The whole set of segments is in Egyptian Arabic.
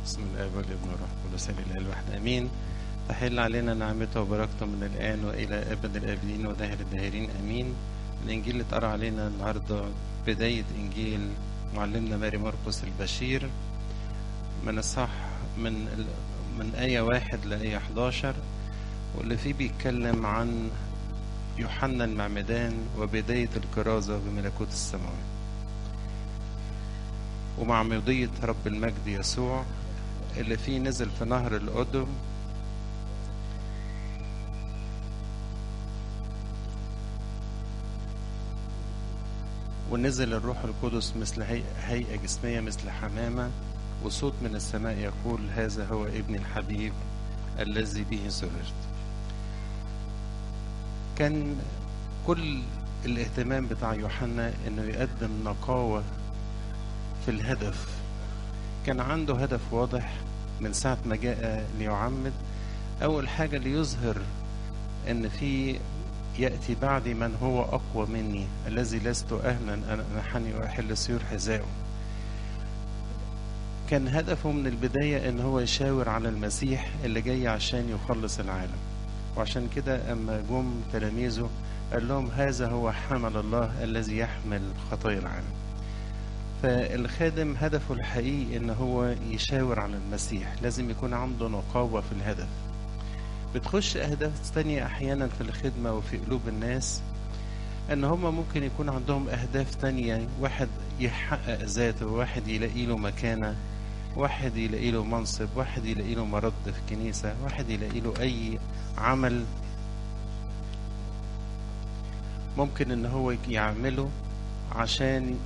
بسم الله والابن والروح القدس الاله الواحد امين تحل علينا نعمته وبركته من الان والى ابد الابدين وداهر الداهرين امين الانجيل اللي اتقرا علينا النهارده بدايه انجيل معلمنا ماري مرقس البشير من الصح من ال... من آية واحد لآية 11 واللي فيه بيتكلم عن يوحنا المعمدان وبداية الكرازة بملكوت السماوات ومعمودية رب المجد يسوع اللي فيه نزل في نهر الأردن ونزل الروح القدس مثل هيئة جسمية مثل حمامة وصوت من السماء يقول هذا هو ابن الحبيب الذي به سررت كان كل الاهتمام بتاع يوحنا انه يقدم نقاوة في الهدف كان عنده هدف واضح من ساعة ما جاء ليعمد أول حاجة ليظهر أن في يأتي بعدي من هو أقوى مني الذي لست أهلا أن أنحني وأحل سيور حذائه كان هدفه من البداية ان هو يشاور على المسيح اللي جاي عشان يخلص العالم وعشان كده اما جم تلاميذه قال لهم هذا هو حمل الله الذي يحمل خطايا العالم فالخادم هدفه الحقيقي ان هو يشاور على المسيح لازم يكون عنده نقاوة في الهدف بتخش اهداف تانية احيانا في الخدمة وفي قلوب الناس ان هم ممكن يكون عندهم اهداف تانية واحد يحقق ذاته واحد يلاقي له مكانة واحد يلاقي له منصب واحد يلاقي له مرد في كنيسة واحد يلاقي له اي عمل ممكن ان هو يعمله عشان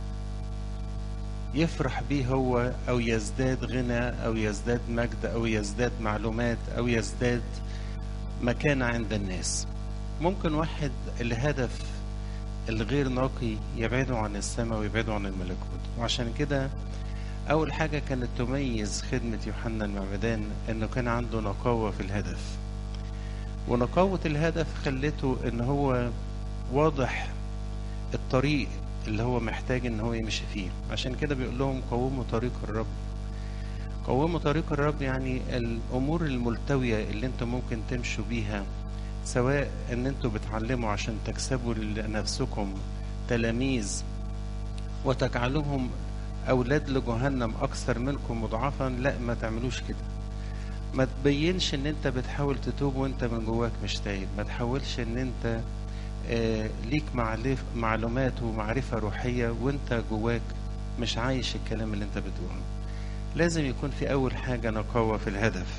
يفرح بيه هو او يزداد غنى او يزداد مجد او يزداد معلومات او يزداد مكانة عند الناس ممكن واحد الهدف الغير نقي يبعده عن السماء ويبعده عن الملكوت وعشان كده أول حاجة كانت تميز خدمة يوحنا المعمدان إنه كان عنده نقاوة في الهدف ونقاوة الهدف خلته إن هو واضح الطريق اللي هو محتاج إن هو يمشي فيه عشان كده بيقول لهم قوموا طريق الرب قوموا طريق الرب يعني الأمور الملتوية اللي انتم ممكن تمشوا بيها سواء ان انتوا بتعلموا عشان تكسبوا لنفسكم تلاميذ وتجعلوهم اولاد لجهنم اكثر منكم مضاعفا لا ما تعملوش كده ما تبينش ان انت بتحاول تتوب وانت من جواك مش تايب ما تحاولش ان انت آه ليك معلف معلومات ومعرفة روحية وانت جواك مش عايش الكلام اللي انت بتقوله لازم يكون في اول حاجة نقاوة في الهدف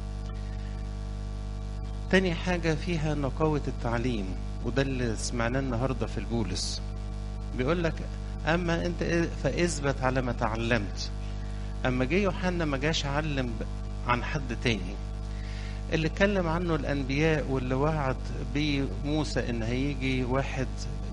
تاني حاجة فيها نقاوة التعليم وده اللي سمعناه النهاردة في البولس بيقول لك أما أنت فاثبت على ما تعلمت أما جه يوحنا ما جاش علم عن حد تاني اللي اتكلم عنه الأنبياء واللي وعد بيه موسى إن هيجي واحد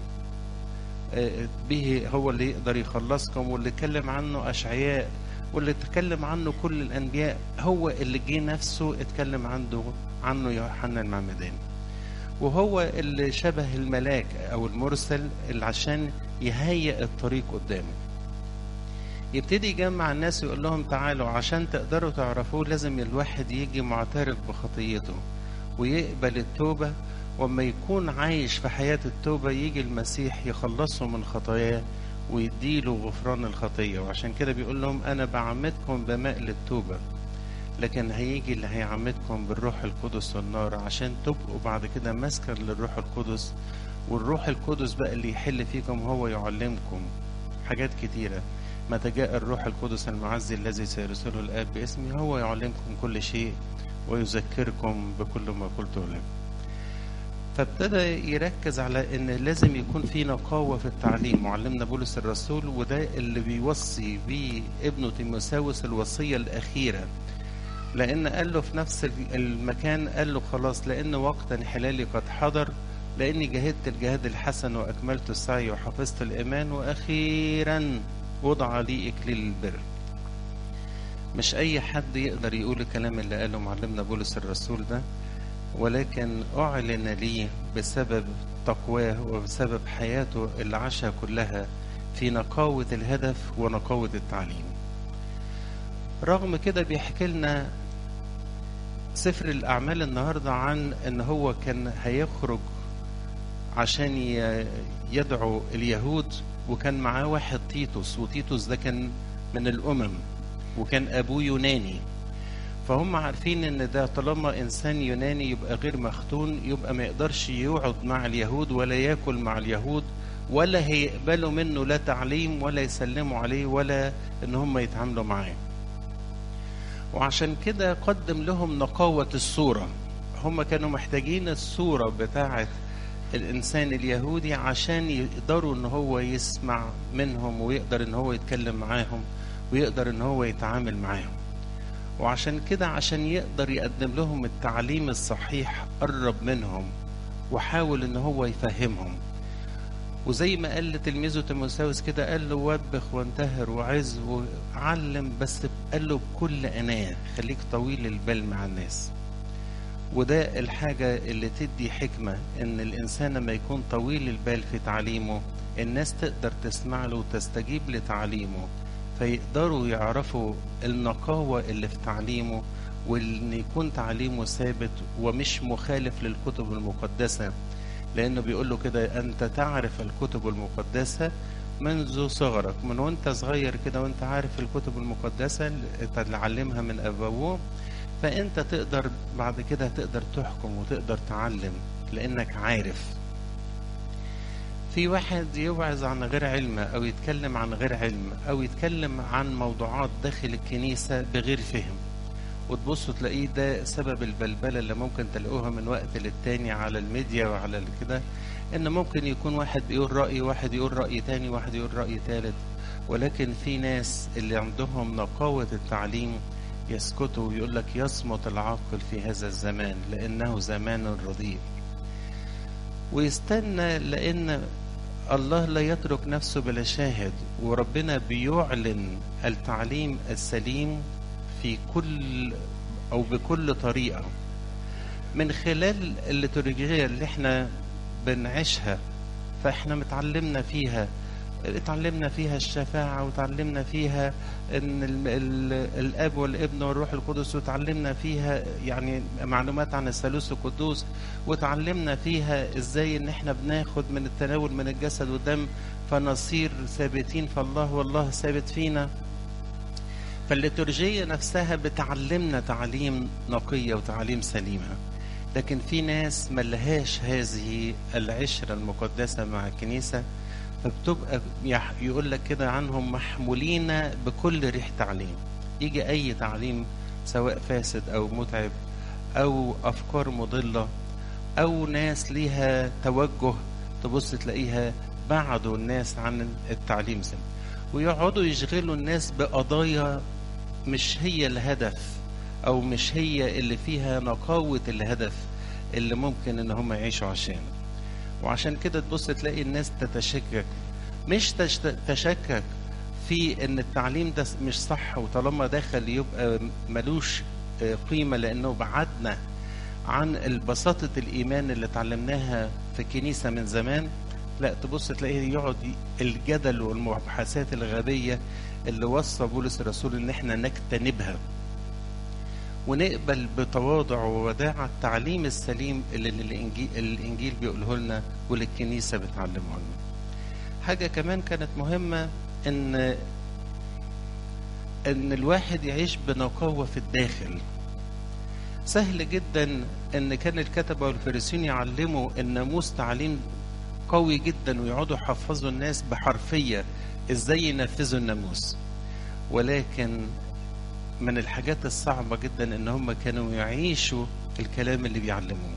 به هو اللي يقدر يخلصكم واللي اتكلم عنه أشعياء واللي اتكلم عنه كل الأنبياء هو اللي جه نفسه اتكلم عنه عنه يوحنا المعمدان وهو اللي شبه الملاك او المرسل اللي عشان يهيئ الطريق قدامه يبتدي يجمع الناس ويقول لهم تعالوا عشان تقدروا تعرفوه لازم الواحد يجي معترف بخطيته ويقبل التوبة وما يكون عايش في حياة التوبة يجي المسيح يخلصه من خطاياه ويديله غفران الخطية وعشان كده بيقول لهم أنا بعمدكم بماء للتوبة لكن هيجي اللي هيعمدكم بالروح القدس والنار عشان تبقوا بعد كده مسكن للروح القدس والروح القدس بقى اللي يحل فيكم هو يعلمكم حاجات كتيرة متى جاء الروح القدس المعزي الذي سيرسله الآب باسمي هو يعلمكم كل شيء ويذكركم بكل ما قلته لكم فابتدى يركز على ان لازم يكون في نقاوه في التعليم معلمنا بولس الرسول وده اللي بيوصي بيه ابنه تيموساوس الوصيه الاخيره لان قال له في نفس المكان قال له خلاص لان وقت انحلالي قد حضر لاني جهدت الجهاد الحسن واكملت السعي وحفظت الايمان واخيرا وضع لي اكليل البر مش اي حد يقدر يقول الكلام اللي قاله معلمنا بولس الرسول ده ولكن أعلن لي بسبب تقواه وبسبب حياته اللي عاشها كلها في نقاوة الهدف ونقاوة التعليم رغم كده بيحكي لنا سفر الأعمال النهاردة عن إن هو كان هيخرج عشان ي- يدعو اليهود وكان معاه واحد تيتوس وتيتوس ده كان من الأمم وكان أبوه يوناني فهم عارفين ان ده طالما انسان يوناني يبقى غير مختون يبقى ما يقدرش يقعد مع اليهود ولا ياكل مع اليهود ولا هيقبلوا منه لا تعليم ولا يسلموا عليه ولا ان هم يتعاملوا معاه وعشان كده قدم لهم نقاوة الصورة هم كانوا محتاجين الصورة بتاعة الإنسان اليهودي عشان يقدروا إن هو يسمع منهم ويقدر إن هو يتكلم معاهم ويقدر إن هو يتعامل معاهم وعشان كده عشان يقدر يقدم لهم التعليم الصحيح قرب منهم وحاول إن هو يفهمهم وزي ما قال لتلميذه تيموثاوس كده قال له وبخ وانتهر وعز وعلم بس قال له بكل عناية خليك طويل البال مع الناس وده الحاجة اللي تدي حكمة إن الإنسان لما يكون طويل البال في تعليمه الناس تقدر تسمع له وتستجيب لتعليمه فيقدروا يعرفوا النقاوة اللي في تعليمه وإن يكون تعليمه ثابت ومش مخالف للكتب المقدسة لأنه بيقول له كده أنت تعرف الكتب المقدسة منذ صغرك من وانت صغير كده وانت عارف الكتب المقدسة اللي تتعلمها من أبوه فانت تقدر بعد كده تقدر تحكم وتقدر تعلم لانك عارف في واحد يوعظ عن غير علم او يتكلم عن غير علم او يتكلم عن موضوعات داخل الكنيسة بغير فهم وتبصوا تلاقيه ده سبب البلبلة اللي ممكن تلاقوها من وقت للتاني على الميديا وعلى كده ان ممكن يكون واحد بيقول رأي واحد يقول رأي تاني واحد يقول رأي تالت ولكن في ناس اللي عندهم نقاوة التعليم يسكتوا ويقول لك يصمت العاقل في هذا الزمان لأنه زمان رديء ويستنى لأن الله لا يترك نفسه بلا شاهد وربنا بيعلن التعليم السليم في كل أو بكل طريقة من خلال الليتورجية اللي احنا بنعيشها فاحنا متعلمنا فيها اتعلمنا فيها الشفاعة وتعلمنا فيها ان ال ال الاب والابن والروح القدس وتعلمنا فيها يعني معلومات عن الثالوث القدوس وتعلمنا فيها ازاي ان احنا بناخد من التناول من الجسد والدم فنصير ثابتين في الله والله ثابت فينا فالليتورجية نفسها بتعلمنا تعليم نقية وتعليم سليمة لكن في ناس ملهاش هذه العشرة المقدسة مع الكنيسة فبتبقى يقول لك كده عنهم محمولين بكل ريح تعليم يجي اي تعليم سواء فاسد او متعب او افكار مضله او ناس ليها توجه تبص تلاقيها بعدوا الناس عن التعليم زي ويقعدوا يشغلوا الناس بقضايا مش هي الهدف او مش هي اللي فيها نقاوه الهدف اللي ممكن ان هم يعيشوا عشانه وعشان كده تبص تلاقي الناس تتشكك مش تشكك في ان التعليم ده مش صح وطالما دخل يبقى ملوش قيمه لانه بعدنا عن البساطة الإيمان اللي اتعلمناها في الكنيسة من زمان لا تبص تلاقيه يقعد الجدل والمباحثات الغبية اللي وصى بولس الرسول إن احنا نجتنبها ونقبل بتواضع ووداعة التعليم السليم اللي الإنجيل, الإنجيل بيقوله لنا والكنيسة بتعلمه لنا حاجة كمان كانت مهمة إن إن الواحد يعيش بنقاوة في الداخل سهل جدا إن كان الكتبة والفريسيين يعلموا الناموس تعليم قوي جدا ويقعدوا يحفظوا الناس بحرفية إزاي ينفذوا الناموس ولكن من الحاجات الصعبة جدا ان هم كانوا يعيشوا الكلام اللي بيعلموه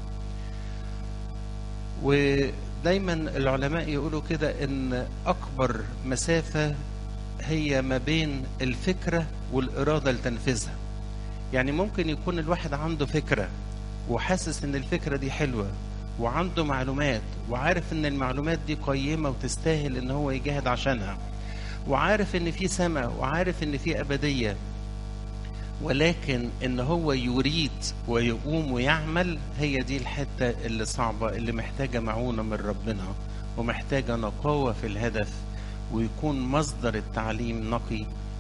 ودايما العلماء يقولوا كده ان اكبر مسافة هي ما بين الفكرة والإرادة لتنفيذها يعني ممكن يكون الواحد عنده فكرة وحاسس ان الفكرة دي حلوة وعنده معلومات وعارف ان المعلومات دي قيمة وتستاهل ان هو يجاهد عشانها وعارف ان في سماء وعارف ان في ابديه ولكن ان هو يريد ويقوم ويعمل هي دي الحته اللي صعبه اللي محتاجه معونه من ربنا ومحتاجه نقاوه في الهدف ويكون مصدر التعليم نقي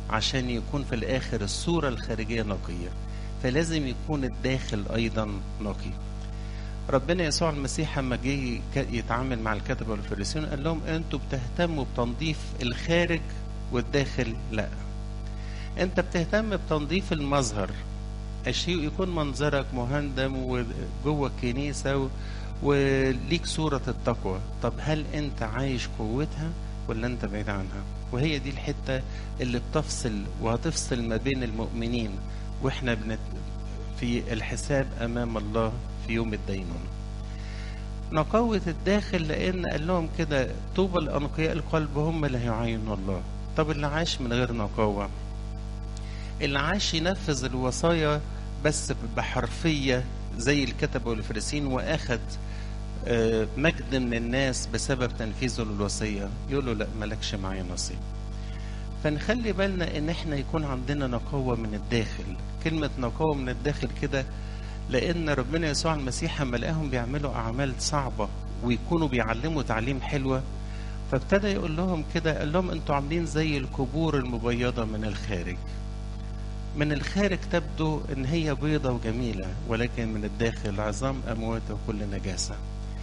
عشان يكون في الآخر الصورة الخارجية نقية فلازم يكون الداخل أيضا نقي ربنا يسوع المسيح لما جه يتعامل مع الكتبة والفريسيون قال لهم انتوا بتهتموا بتنظيف الخارج والداخل لا انت بتهتم بتنظيف المظهر الشيء يكون منظرك مهندم وجوه الكنيسة و... وليك صورة التقوى طب هل انت عايش قوتها ولا انت بعيد عنها وهي دي الحتة اللي بتفصل وهتفصل ما بين المؤمنين واحنا بنت... في الحساب امام الله في يوم الدينونة نقاوة الداخل لان قال لهم كده طوبى لانقياء القلب هم اللي هيعينوا الله طب اللي عاش من غير نقاوة اللي عاش ينفذ الوصايا بس بحرفية زي الكتبة والفريسين واخد مجد من الناس بسبب تنفيذه للوصية يقول له لا مالكش معايا نصيب فنخلي بالنا ان احنا يكون عندنا نقاوة من الداخل كلمة نقاوة من الداخل كده لان ربنا يسوع المسيح لما لقاهم بيعملوا اعمال صعبة ويكونوا بيعلموا تعليم حلوة فابتدى يقول لهم كده قال لهم انتوا عاملين زي القبور المبيضة من الخارج من الخارج تبدو ان هي بيضة وجميلة ولكن من الداخل عظام اموات وكل نجاسة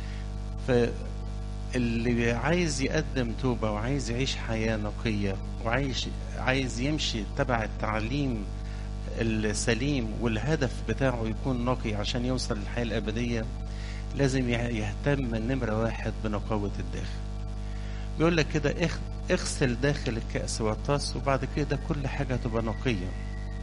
فاللي عايز يقدم توبة وعايز يعيش حياة نقية وعايش عايز يمشي تبع التعليم السليم والهدف بتاعه يكون نقي عشان يوصل للحياة الأبدية لازم يهتم نمرة واحد بنقاوة الداخل بيقول لك كده اغسل داخل الكأس والطاس وبعد كده كل حاجة تبقى نقية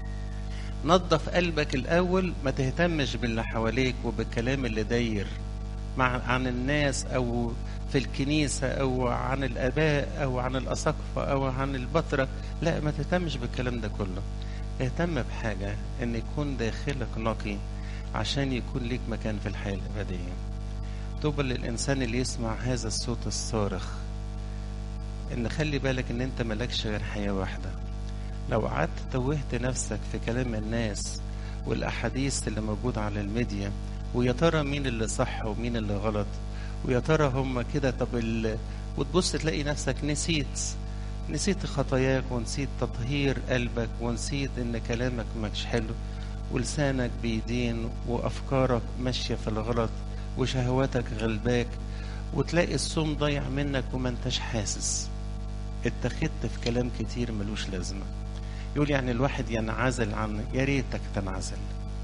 نظف قلبك الأول ما تهتمش باللي حواليك وبالكلام اللي داير مع عن الناس او في الكنيسة او عن الاباء او عن الاساقفة او عن البطرة لا ما تهتمش بالكلام ده كله اهتم بحاجة ان يكون داخلك نقي عشان يكون ليك مكان في الحياة الابدية طوبى للانسان اللي يسمع هذا الصوت الصارخ ان خلي بالك ان انت ملكش غير حياة واحدة لو قعدت توهت نفسك في كلام الناس والاحاديث اللي موجودة على الميديا ويا ترى مين اللي صح ومين اللي غلط ويا ترى هم كده طب ال... وتبص تلاقي نفسك نسيت نسيت خطاياك ونسيت تطهير قلبك ونسيت ان كلامك مش حلو ولسانك بيدين وافكارك ماشيه في الغلط وشهواتك غلباك وتلاقي الصوم ضايع منك وما انتش حاسس اتخذت في كلام كتير ملوش لازمه يقول يعني الواحد ينعزل عن يا ريتك تنعزل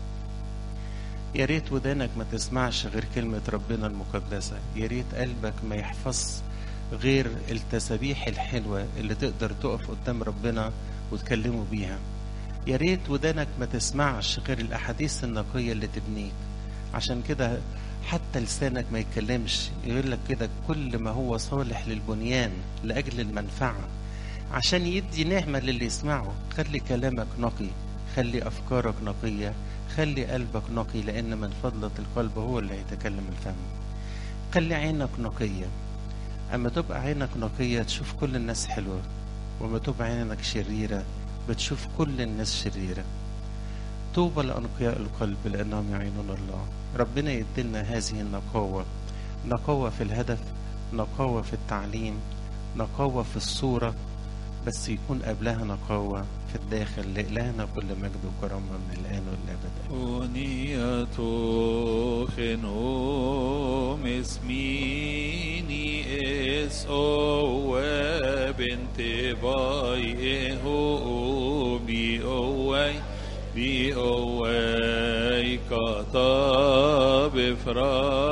يا ريت ودانك ما تسمعش غير كلمة ربنا المقدسة يا ريت قلبك ما يحفظ غير التسابيح الحلوة اللي تقدر تقف قدام ربنا وتكلمه بيها يا ريت ودانك ما تسمعش غير الأحاديث النقية اللي تبنيك عشان كده حتى لسانك ما يتكلمش يقول لك كده كل ما هو صالح للبنيان لأجل المنفعة عشان يدي نعمة للي يسمعه خلي كلامك نقي خلي أفكارك نقية خلي قلبك نقي لأن من فضلة القلب هو اللي هيتكلم الفم خلي عينك نقية أما تبقى عينك نقية تشوف كل الناس حلوة وما تبقى عينك شريرة بتشوف كل الناس شريرة طوبى لأنقياء القلب لأنهم يعينون الله ربنا يدلنا هذه النقاوة نقاوة في الهدف نقاوة في التعليم نقاوة في الصورة بس يكون قبلها نقاوة في الداخل لإلهنا كل مجد وكرامة من الآن والأبد أغنية خنوم اسميني اس او بنت باي هو بي اوي بي اوي كتاب فرا